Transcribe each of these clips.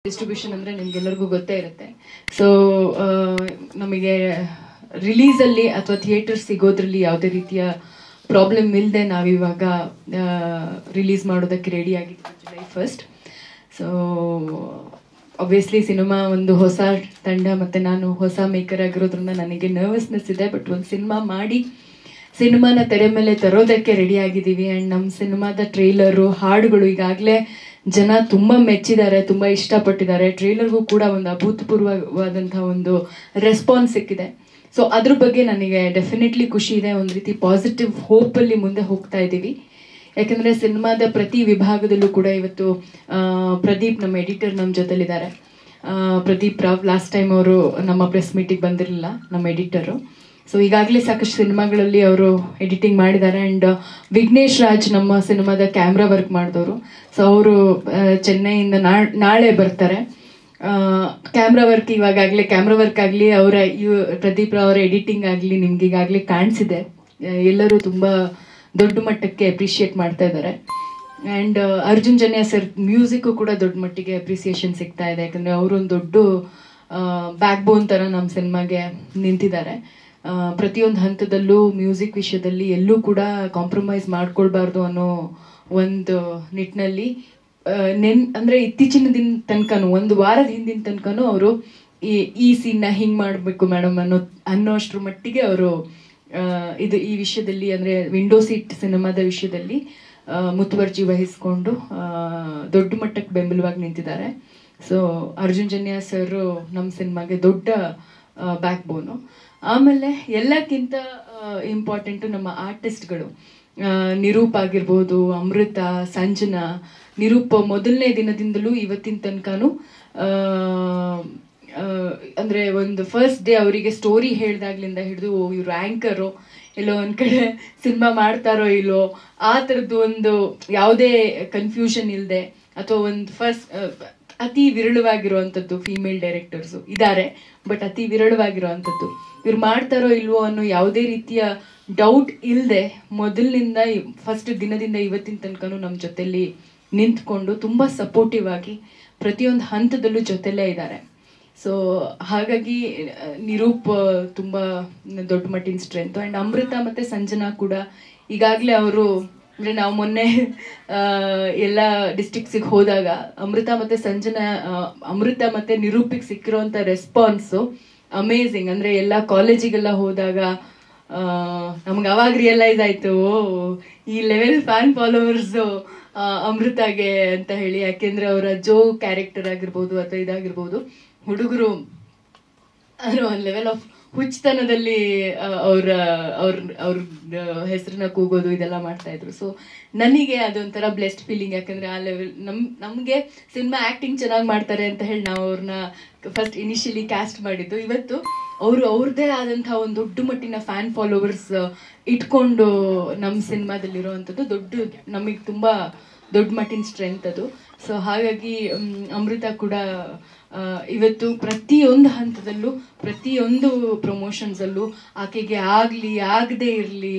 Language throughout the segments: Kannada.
ಡಿಸ್ಟ್ರಿಬ್ಯೂಷನ್ ಅಂದ್ರೆ ನಿಮ್ಗೆಲ್ಲರಿಗೂ ಗೊತ್ತೇ ಇರುತ್ತೆ ಸೊ ನಮಗೆ ರಿಲೀಸ್ ಅಲ್ಲಿ ಅಥವಾ ಥಿಯೇಟರ್ ಸಿಗೋದ್ರಲ್ಲಿ ಯಾವುದೇ ರೀತಿಯ ಪ್ರಾಬ್ಲಮ್ ಇಲ್ಲದೆ ನಾವಿವಾಗ ರಿಲೀಸ್ ಮಾಡೋದಕ್ಕೆ ರೆಡಿ ಆಗಿದ್ವಿ July first so obviously cinema ಒಂದು ಹೊಸ ತಂಡ ಮತ್ತೆ ನಾನು ಹೊಸ ಮೇಕರ್ ಆಗಿರೋದ್ರಿಂದ ನನಗೆ ನರ್ವಸ್ನೆಸ್ ಇದೆ ಬಟ್ ಒಂದು ಸಿನಿಮಾ ಮಾಡಿ ಸಿನಿಮಾನ ತೆರೆ ಮೇಲೆ ತರೋದಕ್ಕೆ ರೆಡಿ ಆಗಿದ್ದೀವಿ ಆ್ಯಂಡ್ ನಮ್ಮ ಸಿನಿಮಾದ ಟ್ರೇಲರು ಹಾಡುಗಳು ಈಗಾಗಲೇ ಜನ ತುಂಬಾ ಮೆಚ್ಚಿದ್ದಾರೆ ತುಂಬಾ ಇಷ್ಟಪಟ್ಟಿದ್ದಾರೆ ಟ್ರೇಲರ್ಗೂ ಕೂಡ ಒಂದು ಅಭೂತಪೂರ್ವವಾದಂತಹ ಒಂದು ರೆಸ್ಪಾನ್ಸ್ ಸಿಕ್ಕಿದೆ ಸೊ ಅದ್ರ ಬಗ್ಗೆ ನನಗೆ ಡೆಫಿನೆಟ್ಲಿ ಖುಷಿ ಇದೆ ಒಂದು ರೀತಿ ಪಾಸಿಟಿವ್ ಹೋಪ್ ಅಲ್ಲಿ ಮುಂದೆ ಹೋಗ್ತಾ ಇದ್ದೀವಿ ಯಾಕಂದ್ರೆ ಸಿನಿಮಾದ ಪ್ರತಿ ವಿಭಾಗದಲ್ಲೂ ಕೂಡ ಇವತ್ತು ಆ, ಪ್ರದೀಪ್ ನಮ್ಮ ಎಡಿಟರ್ ನಮ್ಮ ಜೊತೆಲಿದ್ದಾರೆ ಆ, ಪ್ರದೀಪ್ ರಾವ್ ಲಾಸ್ಟ್ ಟೈಮ್ ಅವರು ನಮ್ಮ ಪ್ರೆಸ್ ಮೀಟಿಗೆ ಬಂದಿರಲಿಲ್ಲ ನಮ್ಮ ಎಡಿಟರು ಸೊ ಈಗಾಗಲೇ ಸಾಕಷ್ಟು ಸಿನಿಮಾಗಳಲ್ಲಿ ಅವರು ಎಡಿಟಿಂಗ್ ಮಾಡಿದ್ದಾರೆ ಅಂಡ್ ವಿಘ್ನೇಶ್ ರಾಜ್ ನಮ್ಮ ಸಿನಿಮಾದ ಕ್ಯಾಮ್ರಾ ವರ್ಕ್ ಮಾಡಿದವರು ಸೊ ಅವರು ಚೆನ್ನೈಯಿಂದ ನಾ- ನಾಳೆ ಬರ್ತಾರೆ ಕ್ಯಾಮ್ರಾ ವರ್ಕ್ ಇವಾಗಲೇ ಕ್ಯಾಮ್ರಾ ವರ್ಕ್ ಆಗಲಿ ಅವರ ಪ್ರದೀಪ್ ರಾವ್ ಅವರ ಎಡಿಟಿಂಗ್ ಆಗಲಿ ನಿಮ್ಗೆ ಈಗಾಗಲೇ ಕಾಣಿಸಿದೆ ಎಲ್ಲರೂ ತುಂಬಾ ದೊಡ್ಡ ಮಟ್ಟಕ್ಕೆ ಅಪ್ರಿಷಿಯೇಟ್ ಮಾಡ್ತಾ ಇದ್ದಾರೆ and Arjun Janya sir music ಕೂಡ ದೊಡ್ಡ ಮಟ್ಟಿಗೆ ಅಪ್ರಿಸಿಯೇಷನ್ ಸಿಗ್ತಾ ಇದೆ ಯಾಕಂದ್ರೆ ಅವರು ಒಂದು ದೊಡ್ಡ ಬ್ಯಾಕ್ ಬೋನ್ ತರ ನಮ್ಮ ಸಿನಿಮಾಗೆ ನಿಂತಿದ್ದಾರೆ ಆ, ಪ್ರತಿಯೊಂದು ಹಂತದಲ್ಲೂ ಮ್ಯೂಸಿಕ್ ವಿಷಯದಲ್ಲಿ ಎಲ್ಲೂ ಕೂಡ ಕಾಂಪ್ರಮೈಸ್ ಮಾಡ್ಕೊಳ್ಬಾರ್ದು ಅನ್ನೋ ಒಂದು ನಿಟ್ಟಿನಲ್ಲಿ ಆ, ನೆನ್ ಅಂದ್ರೆ ಇತ್ತೀಚಿನ ದಿನ ತನಕನು ಒಂದು ವಾರದ ಹಿಂದಿನ ತನಕನು ಅವರು ಈ ಈ ಸೀನ್ನ ಹಿಂಗ್ ಮಾಡ್ಬೇಕು ಮೇಡಮ್ ಅನ್ನೋ ಅನ್ನೋಷ್ಟ್ರ ಮಟ್ಟಿಗೆ ಅವರು ಇದು ಈ ವಿಷಯದಲ್ಲಿ ಅಂದ್ರೆ ವಿಂಡೋ ಸೀಟ್ ಸಿನಿಮಾದ ವಿಷಯದಲ್ಲಿ ಆ, ಮುತುವರ್ಜಿ ವಹಿಸ್ಕೊಂಡು ಆ, ದೊಡ್ಡ ಮಟ್ಟಕ್ಕೆ ಬೆಂಬಲವಾಗಿ ನಿಂತಿದ್ದಾರೆ ಸೊ ಅರ್ಜುನ್ ಜನ್ಯ ಸರ್ ನಮ್ಮ ಸಿನಿಮಾಗೆ ದೊಡ್ಡ ಬ್ಯಾಕ್ ಬೋನು ಆಮೇಲೆ ಎಲ್ಲಕ್ಕಿಂತ ಇಂಪಾರ್ಟೆಂಟು ನಮ್ಮ ಆರ್ಟಿಸ್ಟ್ಗಳು ನಿರೂಪ್ ಆಗಿರ್ಬೋದು ಅಮೃತ ಸಂಜನಾ ನಿರೂಪ್ ಮೊದಲನೇ ದಿನದಿಂದಲೂ ಇವತ್ತಿನ ತನಕನೂ ಆ, ಆ, ಅಂದ್ರೆ ಒಂದು ಫಸ್ಟ್ ಡೇ ಅವರಿಗೆ ಸ್ಟೋರಿ ಹೇಳ್ದಾಗ್ಲಿಂದ ಹಿಡಿದು ಇವ್ರು ಆಂಕರು ಎಲ್ಲೋ ಒಂದ್ ಕಡೆ ಸಿನಿಮಾ ಮಾಡ್ತಾರೋ ಇಲ್ಲೋ ಆ ಥರದ್ದು ಒಂದು ಯಾವುದೇ ಕನ್ಫ್ಯೂಷನ್ ಇಲ್ಲದೆ ಅಥವಾ ಒಂದು ಫಸ್ಟ್ ಅತಿ ವಿರಳವಾಗಿರುವಂಥದ್ದು ಫೀಮೇಲ್ ಡೈರೆಕ್ಟರ್ಸು ಇದ್ದಾರೆ ಬಟ್ ಅತಿ ವಿರಳವಾಗಿರುವಂಥದ್ದು ಇವ್ರು ಮಾಡ್ತಾರೋ ಇಲ್ವೋ ಅನ್ನೋ ಯಾವುದೇ ರೀತಿಯ ಡೌಟ್ ಇಲ್ಲದೆ ಮೊದಲಿನಿಂದ ಫಸ್ಟ್ ದಿನದಿಂದ ಇವತ್ತಿನ ತನಕನೂ ನಮ್ಮ ಜೊತೆಲಿ ನಿಂತ್ಕೊಂಡು ತುಂಬಾ ಸಪೋರ್ಟಿವ್ ಆಗಿ ಪ್ರತಿಯೊಂದು ಹಂತದಲ್ಲೂ ಜೊತೆಲೇ ಇದ್ದಾರೆ ಸೊ ಹಾಗಾಗಿ ಆ, ನಿರೂಪ್ ಆ, ತುಂಬಾ ದೊಡ್ಡ ಮಟ್ಟಿನ ಸ್ಟ್ರೆಂತ್ ಅಂಡ್ ಅಮೃತ ಮತ್ತೆ ಸಂಜನಾ ಕೂಡ ಈಗಾಗಲೇ ಅವರು ಅಂದ್ರೆ ನಾವು ಮೊನ್ನೆ ಆ, ಎಲ್ಲ ಡಿಸ್ಟ್ರಿಕ್ಟ್ಸಿಗೆ ಹೋದಾಗ ಅಮೃತ ಮತ್ತೆ ಸಂಜನಾ ಆ, ಅಮೃತ ಮತ್ತೆ ನಿರೂಪಿಗೆ ಸಿಕ್ಕಿರೋಂಥ ರೆಸ್ಪಾನ್ಸು ಅಮೇಝಿಂಗ್ ಅಂದ್ರೆ ಎಲ್ಲ ಕಾಲೇಜಿಗೆಲ್ಲ ಹೋದಾಗ ನಮ್ಗೆ ಅವಾಗ ರಿಯಲೈಸ್ ಆಯ್ತು ಓ, ಈ ಲೆವೆಲ್ ಫ್ಯಾನ್ ಫಾಲೋವರ್ಸ್ ಅಮೃತಾಗೆ ಅಂತ ಹೇಳಿ ಯಾಕೆಂದ್ರೆ ಅವರ ಜೋ ಕ್ಯಾರೆಕ್ಟರ್ ಆಗಿರ್ಬೋದು ಅಥವಾ ಇದಾಗಿರ್ಬೋದು ಹುಡುಗರು ಅಂದ್ರೆ ಒಂದು ಲೆವೆಲ್ ಆಫ್ ಹುಚ್ಚತನದಲ್ಲಿ ಅವ್ರ ಅವ್ರ ಅವ್ರ ಹೆಸರನ್ನ ಕೂಗೋದು ಇದೆಲ್ಲ ಮಾಡ್ತಾ ಇದ್ರು ಸೊ ನನಗೆ ಅದೊಂಥರ ಬ್ಲೆಸ್ಡ್ ಫೀಲಿಂಗ್ ಯಾಕಂದ್ರೆ ಆ ಲೆವೆಲ್ ನಮ್ ನಮ್ಗೆ ಸಿನಿಮಾ ಆಕ್ಟಿಂಗ್ ಚೆನ್ನಾಗಿ ಮಾಡ್ತಾರೆ ಅಂತ ಹೇಳಿ ನಾವು ಅವ್ರನ್ನ ಫಸ್ಟ್ ಇನಿಷಿಯಲಿ ಕ್ಯಾಸ್ಟ್ ಮಾಡಿದ್ದು ಇವತ್ತು ಅವರು ಅವ್ರದ್ದೇ ಆದಂತಹ ಒಂದು ದೊಡ್ಡ ಮಟ್ಟಿನ ಫ್ಯಾನ್ ಫಾಲೋವರ್ಸ್ ಇಟ್ಕೊಂಡು ನಮ್ಮ ಸಿನಿಮಾದಲ್ಲಿರುವಂಥದ್ದು ದೊಡ್ಡ ನಮಗೆ ತುಂಬಾ ದೊಡ್ಡ ಮಟ್ಟಿನ ಸ್ಟ್ರೆಂತ್ ಅದು ಸೊ ಹಾಗಾಗಿ ಮ್, ಅಮೃತ ಕೂಡ ಆ, ಇವತ್ತು ಪ್ರತಿಯೊಂದು ಹಂತದಲ್ಲೂ ಪ್ರತಿಯೊಂದು ಪ್ರಮೋಷನ್ಸ್ ಅಲ್ಲೂ ಆಕೆಗೆ ಆಗ್ಲಿ ಆಗದೆ ಇರಲಿ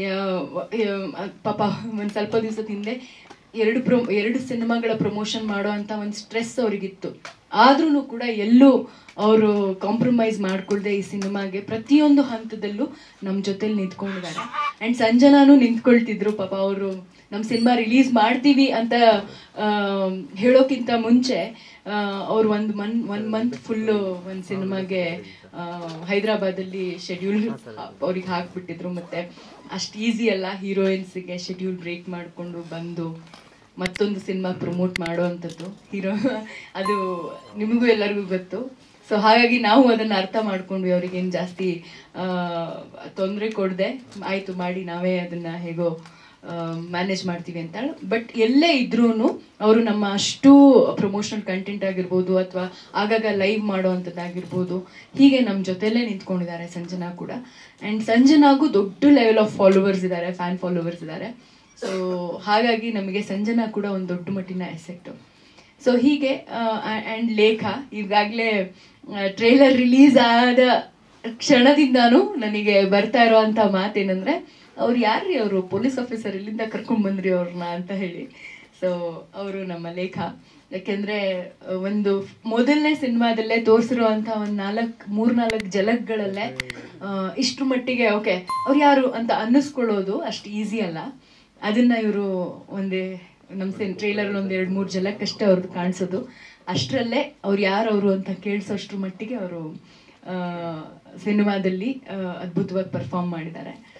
ಪಾಪ ಒಂದ್ ಸ್ವಲ್ಪ ದಿವಸದ ಹಿಂದೆ ಎರಡು ಪ್ರೊ ಎರಡು ಸಿನಿಮಾಗಳ ಪ್ರಮೋಷನ್ ಮಾಡೋ ಅಂತ ಒಂದು ಸ್ಟ್ರೆಸ್ ಅವ್ರಿಗಿತ್ತು ಆದ್ರೂ ಕೂಡ ಎಲ್ಲೂ ಅವರು ಕಾಂಪ್ರಮೈಸ್ ಮಾಡ್ಕೊಳ್ದೆ ಈ ಸಿನಿಮಾಗೆ ಪ್ರತಿಯೊಂದು ಹಂತದಲ್ಲೂ ನಮ್ಮ ಜೊತೆಲಿ ನಿಂತ್ಕೊಂಡಿದ್ದಾರೆ ಅಂಡ್ ಸಂಜನಾನು ನಿಂತ್ಕೊಳ್ತಿದ್ರು ಪಾಪ ಅವರು ನಮ್ಮ ಸಿನಿಮಾ ರಿಲೀಸ್ ಮಾಡ್ತೀವಿ ಅಂತ ಆ, ಹೇಳೋಕ್ಕಿಂತ ಮುಂಚೆ ಅವ್ರು ಒಂದು ಮನ್ ಒನ್ ಮಂತ್ ಫುಲ್ಲು ಒಂದು ಸಿನಿಮಾಗೆ ಹೈದರಾಬಾದಲ್ಲಿ ಶೆಡ್ಯೂಲ್ ಅವ್ರಿಗೆ ಹಾಕ್ಬಿಟ್ಟಿದ್ರು ಮತ್ತೆ ಅಷ್ಟು ಈಸಿ ಅಲ್ಲ ಹೀರೋಯಿನ್ಸ್ಗೆ ಶೆಡ್ಯೂಲ್ ಬ್ರೇಕ್ ಮಾಡಿಕೊಂಡು ಬಂದು ಮತ್ತೊಂದು ಸಿನಿಮಾ ಪ್ರಮೋಟ್ ಮಾಡುವಂಥದ್ದು ಹೀರೋ ಅದು ನಿಮಗೂ ಎಲ್ಲರಿಗೂ ಗೊತ್ತು ಸೊ ಹಾಗಾಗಿ ನಾವು ಅದನ್ನ ಅರ್ಥ ಮಾಡ್ಕೊಂಡ್ವಿ ಅವ್ರಿಗೇನು ಜಾಸ್ತಿ ತೊಂದರೆ ಕೊಡದೆ ಆಯ್ತು ಮಾಡಿ ನಾವೇ ಅದನ್ನ ಹೇಗೋ ಮ್ಯಾನೇಜ್ ಮಾಡ್ತೀವಿ ಅಂತ ಬಟ್ ಎಲ್ಲೇ ಇದ್ರೂ ಅವರು ನಮ್ಮ ಅಷ್ಟು ಪ್ರಮೋಷನಲ್ ಕಂಟೆಂಟ್ ಆಗಿರ್ಬೋದು ಅಥವಾ ಆಗಾಗ ಲೈವ್ ಮಾಡುವಂಥದ್ದಾಗಿರ್ಬೋದು ಹೀಗೆ ನಮ್ಮ ಜೊತೆಲೇ ನಿಂತ್ಕೊಂಡಿದ್ದಾರೆ ಸಂಜನಾ ಕೂಡ ಆ್ಯಂಡ್ ಸಂಜನಾಗೂ ದೊಡ್ಡ ಲೆವೆಲ್ ಆಫ್ ಫಾಲೋವರ್ಸ್ ಇದ್ದಾರೆ ಫ್ಯಾನ್ ಫಾಲೋವರ್ಸ್ ಇದ್ದಾರೆ ಸೊ ಹಾಗಾಗಿ ನಮಗೆ ಸಂಜನಾ ಕೂಡ ಒಂದು ದೊಡ್ಡ ಮಟ್ಟಿನ ಎಸೆಕ್ಟು ಸೊ ಹೀಗೆ ಆ್ಯಂಡ್ ಲೇಖ ಈಗಾಗಲೇ ಟ್ರೇಲರ್ ರಿಲೀಸ್ ಆದ ಕ್ಷಣದಿಂದಾನು ನನಗೆ ಬರ್ತಾ ಇರುವಂತ ಮಾತೇನಂದ್ರೆ ಅವ್ರು ಯಾರ್ರಿ ಅವರು ಪೊಲೀಸ್ ಆಫೀಸರ್ ಇಲ್ಲಿಂದ ಕರ್ಕೊಂಡ್ ಬಂದ್ರಿ ಅವ್ರನ್ನ ಅಂತ ಹೇಳಿ ಸೊ ಅವರು ನಮ್ಮ ಲೇಖ ಯಾಕೆಂದ್ರೆ ಆ, ಒಂದು ಮೊದಲನೇ ಸಿನಿಮಾದಲ್ಲೇ ತೋರಿಸಿರುವಂತ ಒಂದ್ ನಾಲ್ಕ್ ಮೂರ್ನಾಲ್ಕು ಜಲಕ್ಗಳಲ್ಲೇ ಆ, ಇಷ್ಟ್ರ ಮಟ್ಟಿಗೆ ಓಕೆ ಅವ್ರು ಯಾರು ಅಂತ ಅನ್ನಿಸ್ಕೊಳ್ಳೋದು ಅಷ್ಟು ಈಸಿ ಅಲ್ಲ ಅದನ್ನ ಇವರು ಒಂದೇ ನಮ್ಮ ಸಿನ್ ಟ್ರೈಲರ್ ಒಂದ್ ಎರಡ್ ಮೂರ್ ಜಲಕ್ ಅಷ್ಟೇ ಅವ್ರದ್ದು ಕಾಣಿಸೋದು ಅಷ್ಟರಲ್ಲೇ ಅವ್ರು ಯಾರು ಅವರು ಅಂತ ಕೇಳಿಸೋಷ್ಟ್ರ ಮಟ್ಟಿಗೆ ಅವರು ಸಿನಿಮಾದಲ್ಲಿ ಅದ್ಭುತವಾಗಿ ಪರ್ಫಾರ್ಮ್ ಮಾಡಿದ್ದಾರೆ